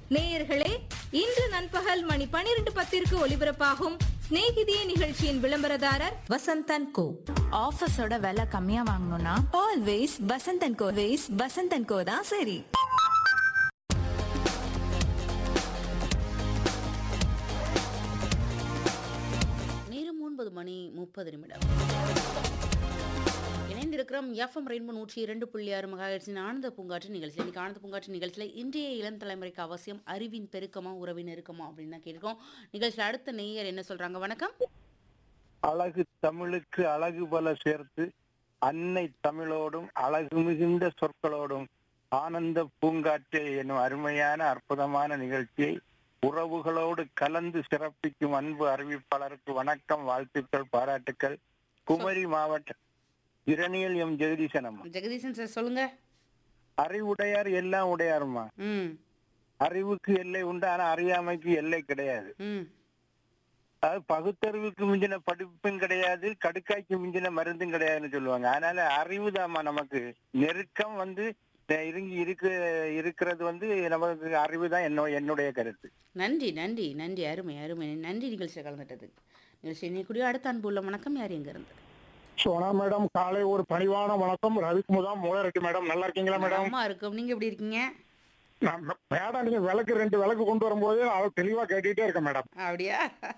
நேயர்களே இன்று நண்பகல் மணி பனிரெண்டு பத்திற்கு ஒலிபரப்பாகும் சிநேகிதியே நிகழ்ச்சியின் விளம்பரதாரர் வசந்தன் கோ ஆஃபீஸோட விலை கம்மியா வாங்கணும்னா ஆல்வேஸ் வசந்தன் கோ வேஸ் வசந்தன் கோ தான் சரி நேரம் ஒன்பது மணி முப்பது நிமிடம் இணைந்திருக்கிறோம் எஃப்எம் ரெயின்போ நூற்றி இரண்டு புள்ளி ஆறு மகாஹெட்ஸின் ஆனந்த பூங்காற்று நிகழ்ச்சி இன்னைக்கு ஆனந்த பூங்காற்று நிகழ்ச்சியில் இன்றைய இளம் தலைமுறைக்கு அவசியம் அறிவின் பெருக்கமா உறவின் நெருக்கமா அப்படின்னு தான் கேட்கிறோம் நிகழ்ச்சியில் அடுத்த நேயர் என்ன சொல்றாங்க வணக்கம் அழகு தமிழுக்கு அழகு பல சேர்த்து அன்னை தமிழோடும் அழகு மிகுந்த சொற்களோடும் ஆனந்த பூங்காற்றே எனும் அருமையான அற்புதமான நிகழ்ச்சியை உறவுகளோடு கலந்து சிறப்பிக்கும் அன்பு அறிவிப்பாளருக்கு வணக்கம் வாழ்த்துக்கள் பாராட்டுக்கள் குமரி மாவட்ட இரணியல் எம் ஜெகதீசன் அம்மா ஜெகதீசன் சார் சொல்லுங்க அறிவுடையார் எல்லாம் உடையாருமா ம் அறிவுக்கு எல்லை உண்டு ஆனா அறியாமைக்கு எல்லை கிடையாது ம் அதாவது பகுத்தறிவுக்கு மிஞ்சின படிப்பும் கிடையாது கடுக்காய்க்கு மிஞ்சின மருந்தும் கிடையாதுன்னு சொல்லுவாங்க அதனால அறிவு நமக்கு நெருக்கம் வந்து அஹ் இருங்கி இருக்கு இருக்கிறது வந்து நமக்கு அறிவு தான் என்ன என்னுடைய கருத்து நன்றி நன்றி நன்றி அருமை அருமை நன்றி நிகழ்ச்சியில் கலந்துட்டதுக்கு நிகழ்ச்சி இன்னைக்கு அடுத்த அன்பு உள்ள வணக்கம் யார் எங்க இருந்து சோனா மேடம் காலை ஒரு பணிவான வணக்கம் ரவிக்குமுதா மூலரெட்டி மேடம் நல்லா இருக்கீங்களா மேடம் அம்மா இருக்கும் நீங்க எப்படி இருக்கீங்க நான் மேடம் நீங்க விளக்கு ரெண்டு விளக்கு கொண்டு வரும்போது அதை தெளிவா கேட்டுட்டே இருக்கேன் மேடம் அப்படியா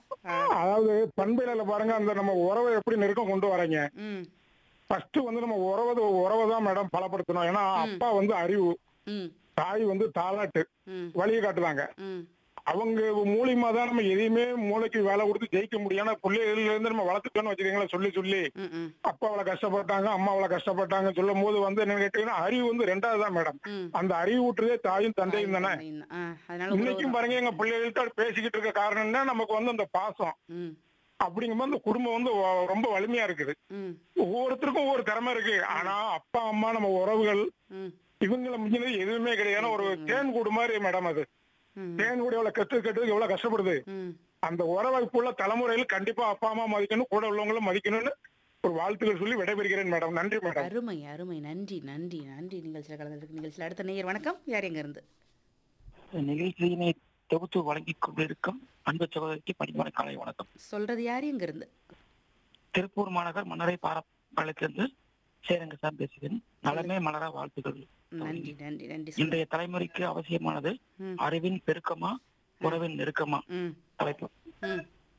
அதாவது பண்பில பாருங்க அந்த நம்ம உறவை எப்படி நெருக்கம் கொண்டு வரீங்க ம் ஃபர்ஸ்ட் வந்து நம்ம உறவு உறவை தான் மேடம் பலப்படுத்தணும் ஏன்னா அப்பா வந்து அறிவு ம் தாய் வந்து தாலாட்டு ம் வழியை காட்டுவாங்க ம் அவங்க மூலியமா தான் நம்ம எதையுமே மூளைக்கு வேலை கொடுத்து ஜெயிக்க முடியும் ஏன்னா பிள்ளைகள்ல இருந்து நம்ம வளர்த்துட்டோம்னு வச்சுக்கீங்களா சொல்லி சொல்லி ம் ம் அப்பா அவ்வளவு கஷ்டப்பட்டாங்க அம்மா அவ்வளவு கஷ்டப்பட்டாங்க சொல்லும் போது வந்து என்ன கேட்டீங்கன்னா அறிவு வந்து ரெண்டாவது தான் மேடம் ம் அந்த அறிவு ஊட்டுறதே தாயும் தந்தையும் தானே ஆ, அதனால இன்னைக்கும் உறவு பாருங்க எங்க பிள்ளைகள்கிட்ட பேசிக்கிட்டு இருக்க காரணம் என்ன நமக்கு வந்து அந்த பாசம் ம் அப்படிங்கும்போது அந்த குடும்பம் வந்து வ- ரொம்ப வலிமையா இருக்குது ம் ஒவ்வொருத்தருக்கும் ஒவ்வொரு திறமை இருக்கு ஆனா அப்பா அம்மா நம்ம உறவுகள் ம் இவங்களை மிஞ்சினது எதுவுமே கிடையாது ஏன்னா ஒரு தேன் கூடு மாதிரி மேடம் அது ம் தேன் கூடு எவ்வளவு கெட்டு கெட்டு எவ்வளவு கஷ்டப்படுது ம் அந்த உறவைப்புள்ள தலைமுறையில் கண்டிப்பா அப்பா அம்மா மதிக்கணும் கூட உள்ளவங்களும் மதிக்கணும்னு ஒரு வாழ்த்துக்கள் சொல்லி விடைபெறுகிறேன் மேடம் நன்றி மேடம் அருமை அருமை நன்றி நன்றி நன்றி நிகழ்ச்சியில் கலந்துருக்கு நிகழ்ச்சியில் அடுத்த நேயர் வணக்கம் யார் எங்க இருந்து நிகழ்ச்சியினை தொகுத்து வழங்கிக் கொண்டிருக்கும் அன்பு சகோதரிக்கு பணிவான காலை வணக்கம் சொல்றது யார் எங்க இருந்து திருப்பூர் மாநகர் மன்னரை பாரப்பாளையத்திலிருந்து சேரங்க சார் பேசுகிறேன் நலமே மலர வாழ்த்துக்கள் நன்றி நன்றி நன்றி சொல்லுங்க. இன்றைய தலைமுறைக்கு அவசியமானது ம் அறிவின் பெருக்கமா உறவின் நெருக்கமா ம் தலைப்பு ம்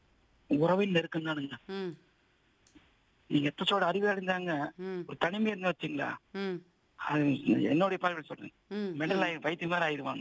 உறவின் நெருக்கம் தானுங்க ம் நீங்க எத்தச்சோட அறிவு அடைந்தாங்க ம் ஒரு தனிமை இருந்து வச்சுங்களா ம் அது என்னுடைய பார்வை சொல்றேன் ம் மெண்டல் ஆகி வைத்தியம் மாதிரி ஆயிடுவாங்க